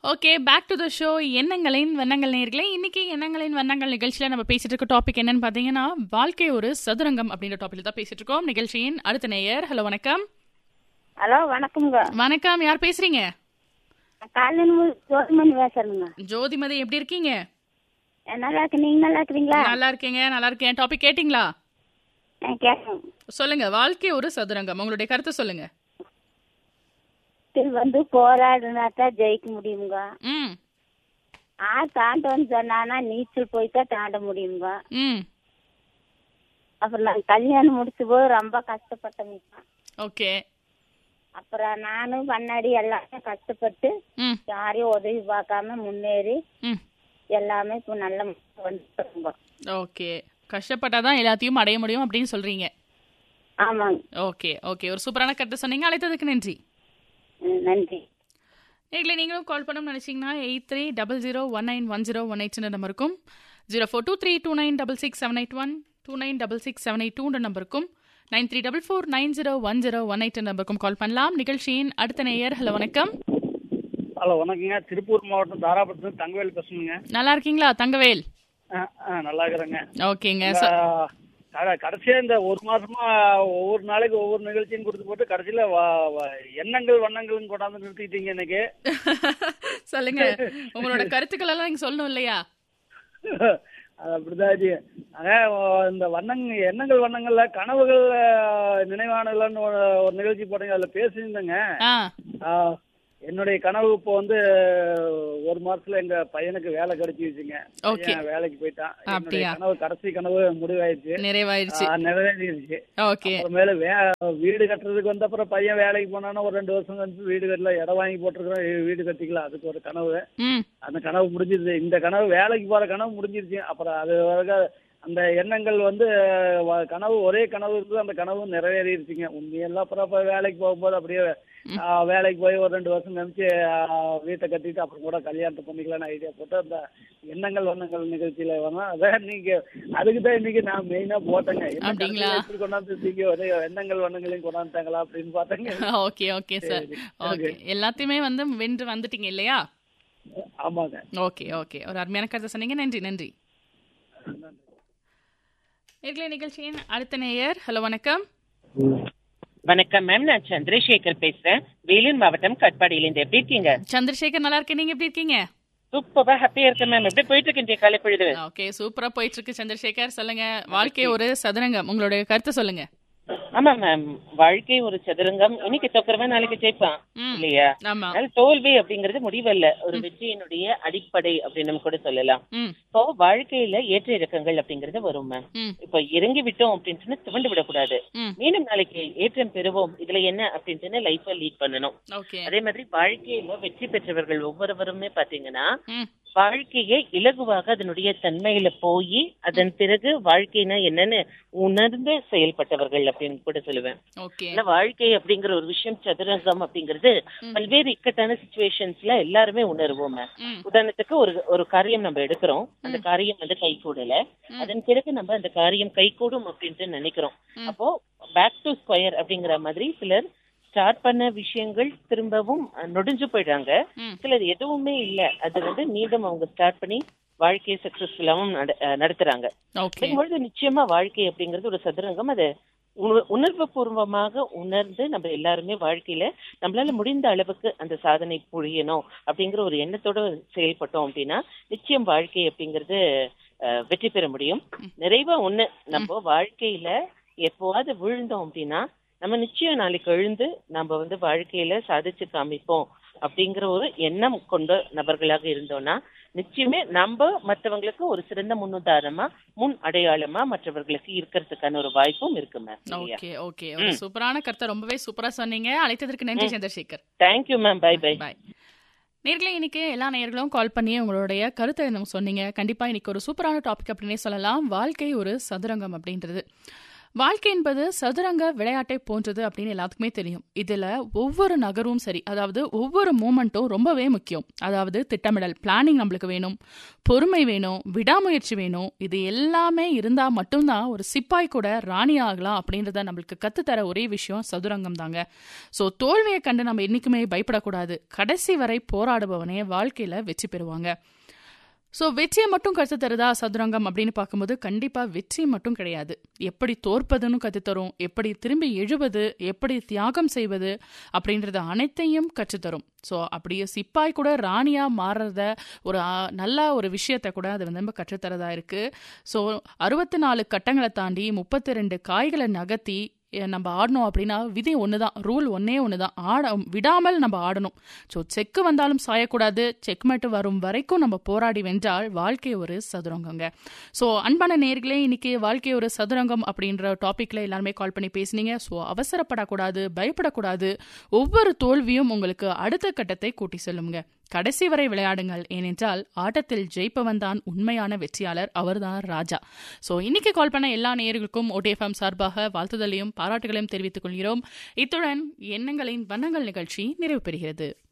Okay back to the show எண்ணங்களின் வண்ணங்கள் நேர்களே இன்னைக்கு எண்ணங்களின் வண்ணங்கள் நிகழ்ச்சியில நம்ம பேசிட்டு இருக்க டாபிக் என்னன்னு பாத்தீங்கன்னா வாழ்க்கை ஒரு சதுரங்கம் அப்படின்ற டாபிக்ல தான் பேசிட்டு இருக்கோம் நிகழ்ச்சியின் அடுத்த நேயர் ஹலோ வணக்கம் ஹலோ வணக்கம்ங்க வணக்கம் யார் பேசுறீங்க காலையில் ஜோதிமணி பேசுறேங்க ஜோதிமதி எப்படி இருக்கீங்க நல்லா இருக்கு நீங்க நல்லா இருக்கிறீங்களா நல்லா இருக்கீங்க நல்லா இருக்கேன் டாபிக் கேட்டிங்களா நான் கேட்கணும் சொல்லுங்க வாழ்க்கை ஒரு சதுரங்கம் உங்களுடைய கருத்தை சொல்லுங்க இது வந்து போராடினா தான் ஜெயிக்க முடியுங்க ம் ஆ தாண்டவன்னு சொன்னானா நீச்சல் போய் தான் தாண்ட முடியுங்க ம் அப்புறம் நான் கல்யாணம் முடிச்ச போது ரொம்ப கஷ்டப்பட்டேங்க ஓகே அப்புறம் நானும் பண்ணாடி எல்லாமே கஷ்டப்பட்டு ம் யாரையும் உதவி பார்க்காம முன்னேறி ம் எல்லாமே இப்போ நல்ல வந்துருங்க ஓகே கஷ்டப்பட்டாதான் எல்லாத்தையும் அடைய முடியும் அப்படின்னு சொல்றீங்க ஆமாங்க ஓகே ஓகே ஒரு சூப்பரான கருத்தை சொன்னீங்க அழைத்ததுக்கு நன்றி ம், நன்றி நேர்களை நீங்களும் கால் பண்ணணும்னு நினைச்சீங்கன்னா eight three double zero one nine one zero one eight number இருக்கும் zero four two three two nine double six seven eight one two nine double six seven eight டூன்ற நம்பருக்கும் nine three double four nine zero one zero one eight நம்பருக்கும் call பண்ணலாம் நிகழ்ச்சியின் அடுத்த நேயர் hello வணக்கம் hello வணக்கங்க திருப்பூர் மாவட்டம் தாராபுரத்துல தங்கவேல் பேசுனுங்க நல்லா இருக்கீங்களா தங்கவேல் ஆ, ஆ, நல்லா இருக்கிறேங்க ஓகேங்க இந்த, கட- கடைசியா இந்த ஒரு மாசமா ஒவ்வொரு நாளைக்கு ஒவ்வொரு நிகழ்ச்சியும் கொடுத்து போட்டு கடைசியில வ- வ- எண்ணங்கள் வண்ணங்கள்னு கொண்டாந்து நிறுத்திட்டீங்க இன்னைக்கு சொல்லுங்க உங்களோட கருத்துக்கள் எல்லாம் நீங்க சொல்லணும் இல்லையா அது அப்படிதான் இது அதான் இந்த வண்ணங்க எண்ணங்கள் வண்ணங்கள்ல கனவுகள் ஆ, நினைவானலன்னு ஒரு ஒரு நிகழ்ச்சி போட்டீங்க அதுல பேசியிருந்தேங்க ஆ ஆ, என்னுடைய கனவு இப்போ வந்து ஒரு மாசத்துல எங்க பையனுக்கு வேலை கிடைச்சிருச்சுங்க Okay. பையன் வேலைக்கு போயிட்டான் என்னுடைய அப்படியா? கனவு கடைசி கனவு முடிவாயிருச்சு நிறைவாயிருச்சு ஆ, நிறைவேறிடுச்சு ஓகே அப்புறமேல வே வீடு கட்டுறதுக்கு வந்த அப்புறம் பையன் வேலைக்கு போனானா ஒரு ரெண்டு வருஷம் கழிச்சு வீடு கட்டல இடம் வாங்கி போட்டிருக்கிறோம் வீடு கட்டிக்கலாம் அதுக்கு ஒரு கனவு ம் அந்த கனவு முடிஞ்சிருச்சு இந்த கனவு வேலைக்கு போற கனவு முடிஞ்சிருச்சு அப்புறம் அது வரைக்கும் அந்த எண்ணங்கள் வந்து வ- கனவு ஒரே கனவு இருந்து அந்த கனவு நிறைவேறிடுச்சுங்க உண்மையெல்லாம் அப்புறம் அப்ப வேலைக்கு போகும்போது அப்படியே ஆ, வேலைக்கு போய் ஒரு ரெண்டு வருஷம் கழிச்சு ஆ, வீட்டை கட்டிட்டு அப்புறம் கூட கல்யாணத்தை பண்ணிக்கலாம்னு ஐடியா போட்டு அந்த எண்ணங்கள் வண்ணங்கள் நிகழ்ச்சியில வரலாம் அதான் நீங்க அதுக்கு தான் இன்னைக்கு நான் மெயினா போட்டேங்க என்ன அப்படிங்களா? கடைசியில இப்படி கொண்டாந்து தூக்கி ஒரே எண்ணங்கள் வண்ணங்களையும் கொண்டாந்துட்டாங்களா அப்படின்னு பார்த்தேங்க ஓகே ஓகே சார் சரி, ஓகே எல்லாத்தையுமே வந்து வென்று வந்துட்டீங்க இல்லையா ஆமாங்க ஓகே ஓகே ஒரு அருமையான கருத்தை சொன்னீங்க நன்றி நன்றி நேர்களை நிகழ்ச்சியின் அடுத்த நேயர் ஹலோ வணக்கம் வணக்கம் மேம் நான் சந்திரசேகர் பேசுறேன் வேலூர் மாவட்டம் கட்பாடியிலேருந்து எப்படி இருக்கீங்க சந்திரசேகர் நல்லா இருக்கேன் நீங்க எப்படி இருக்கீங்க சூப்பரா ஹாப்பியா இருக்கேன் மேம் எப்படி போயிட்டு இருக்கு இன்றைய காலை பொழுது ஓகே சூப்பரா போயிட்டு இருக்கு சந்திரசேகர் சொல்லுங்க வாழ்க்கை ஒரு சதுரங்கம் உங்களுடைய கருத்தை சொல்லுங்க ஆமா மேம் வாழ்க்கை ஒரு சதுரங்கம் இன்னைக்கு தொக்கிறவன் நாளைக்கு ஜெயிப்பான் ம். இல்லையா ஆமா அதனால தோல்வி அப்படிங்கிறது முடிவல்ல ஒரு வெற்றியினுடைய அடிப்படை அப்படின்னு கூட சொல்லலாம் ம் இப்போ வாழ்க்கையில ஏற்ற இறக்கங்கள் அப்படிங்கறது வரும் மேம் ம் இப்போ இறங்கி விட்டோம் அப்படின்னு துவண்டு விடக்கூடாது ம் மீண்டும் நாளைக்கு ஏற்றம் பெறுவோம் இதுல என்ன அப்படின்னு லைஃபை லீட் பண்ணணும் ஓகே அதே மாதிரி வாழ்க்கையில வெற்றி பெற்றவர்கள் ஒவ்வொருவருமே பாத்தீங்கன்னா ம் வாழ்க்கையை இலகுவாக அதனுடைய தன்மையில போய் அதன் பிறகு வாழ்க்கைனா என்னன்னு உணர்ந்து செயல்பட்டவர்கள் அப்படின்னு கூட சொல்லுவேன் ஓகே ஆனா வாழ்க்கை அப்படிங்கிற ஒரு விஷயம் சதுரங்கம் அப்படிங்கிறது பல்வேறு இக்கட்டான சுச்சுவேஷன்ஸ்ல எல்லாருமே உணர்வோம் ma'am. ம் உதாரணத்துக்கு ஒரு ஒரு காரியம் நம்ம எடுக்கிறோம் அந்த காரியம் வந்து கை கூடல அதன் பிறகு நம்ம அந்த காரியம் கை கூடும் அப்படின்ட்டு நினைக்கிறோம் அப்போ பேக் டு ஸ்கொயர் அப்படிங்கிற மாதிரி சிலர் ஸ்டார்ட் பண்ண விஷயங்கள் திரும்பவும் அஹ், நொடிஞ்சு போயிடுறாங்க ம். சிலர் எதுவுமே இல்ல அது வந்து மீண்டும் அவங்க ஸ்டார்ட் பண்ணி வாழ்க்கையை சக்சஸ்ஃபுல்லாவும் நடத்துறாங்க ஓகே அப்படிங்கும்பொழுது நிச்சயமா வாழ்க்கை அப்படிங்கிறது ஒரு சதுரங்கம் அது உண- உணர்வு பூர்வமாக உணர்ந்து நம்ம எல்லாருமே வாழ்க்கையில நம்மளால முடிந்த அளவுக்கு அந்த சாதனை புரியணும் அப்படிங்கிற ஒரு எண்ணத்தோட செயல்பட்டோம் அப்படின்னா நிச்சயம் வாழ்க்கை அப்படிங்கிறது அஹ், வெற்றி பெற முடியும் நிறைவா ஒண்ணு நம்ம வாழ்க்கையில எப்போவாது விழுந்தோம் அப்படின்னா நம்ம நிச்சயம் நாளைக்கு எழுந்து நம்ம வந்து வாழ்க்கையில சாதிச்சு காமிப்போம் அப்படிங்கிற ஒரு எண்ணம் கொண்ட நபர்களாக இருந்தோம்னா நிச்சயமே நம்ம மற்றவங்களுக்கு ஒரு சிறந்த முன்னுதாரணமா முன் அடையாளமா மற்றவர்களுக்கு இருக்கிறதுக்கான ஒரு வாய்ப்பும் இருக்கு மேம் ஓகே ஓகே ஒரு சூப்பரான கருத்தை ரொம்பவே சூப்பரா சொன்னீங்க அழைத்ததற்கு நன்றி Chandrasekhar thank you ma'am bye bye bye நேர்களே இன்னைக்கு எல்லா நேயர்களும் கால் பண்ணி உங்களுடைய கருத்தை நம்ம சொன்னீங்க கண்டிப்பா இன்னைக்கு ஒரு சூப்பரான டாபிக் அப்படின்னே சொல்லலாம் வாழ்க்கை ஒரு சதுரங்கம் அப்படின்றது வாழ்க்கை என்பது சதுரங்க விளையாட்டை போன்றது அப்படின்னு எல்லாத்துக்குமே தெரியும் இதுல ஒவ்வொரு நகரும் சரி அதாவது ஒவ்வொரு மூமெண்ட்டும் ரொம்பவே முக்கியம் அதாவது திட்டமிடல் பிளானிங் நம்மளுக்கு வேணும் பொறுமை வேணும் விடாமுயற்சி வேணும் இது எல்லாமே இருந்தா மட்டும்தான் ஒரு சிப்பாய் கூட ராணி ஆகலாம் அப்படின்றத நம்மளுக்கு கத்துத்தர ஒரே விஷயம் சதுரங்கம் தாங்க ஸோ தோல்வியை கண்டு நம்ம என்னைக்குமே பயப்படக்கூடாது கடைசி வரை போராடுபவனே வாழ்க்கையில வெற்றி பெறுவாங்க ஸோ வெற்றியை மட்டும் கற்றுத் தருதா சதுரங்கம் அப்படின்னு பார்க்கும்போது கண்டிப்பாக வெற்றி மட்டும் கிடையாது எப்படி தோற்பதுன்னு கற்றுத்தரும் எப்படி திரும்பி எழுவது எப்படி தியாகம் செய்வது அப்படின்றத அனைத்தையும் கற்றுத்தரும் ஸோ அப்படியே சிப்பாய் கூட ராணியாக மாறுறத ஒரு ஆ, நல்ல ஒரு விஷயத்தை கூட அது வந்து நம்ம கற்றுத்தரதா இருக்குது ஸோ அறுபத்தி நாலு கட்டங்களை தாண்டி முப்பத்தி ரெண்டு காய்களை நகர்த்தி எ, நம்ம ஆடணும் அப்படின்னா விதி ஒன்று தான் ரூல் ஒன்னே ஒன்று தான் ஆட விடாமல் நம்ம ஆடணும் ஸோ செக்கு வந்தாலும் சாயக்கூடாது செக்மேட்டு வரும் வரைக்கும் நம்ம போராடி வென்றால் வாழ்க்கை ஒரு சதுரங்கங்க ஸோ அன்பான நேர்களே இன்னைக்கு வாழ்க்கை ஒரு சதுரங்கம் அப்படின்ற டாபிக்ல எல்லாருமே கால் பண்ணி பேசுனீங்க ஸோ அவசரப்படக்கூடாது பயப்படக்கூடாது ஒவ்வொரு தோல்வியும் உங்களுக்கு அடுத்த கட்டத்தை கூட்டி செல்லுங்க கடைசி வரை விளையாடுங்கள் ஏனென்றால் ஆட்டத்தில் ஜெயிப்பவன் தான் உண்மையான வெற்றியாளர் அவர்தான் ராஜா ஸோ இன்னைக்கு கால் பண்ண எல்லா நேயர்களுக்கும் ஓடிஎஃப்எம் சார்பாக வாழ்த்துதலையும் பாராட்டுகளையும் தெரிவித்துக் கொள்கிறோம் இத்துடன் எண்ணங்களின் வண்ணங்கள் நிகழ்ச்சி நிறைவு பெறுகிறது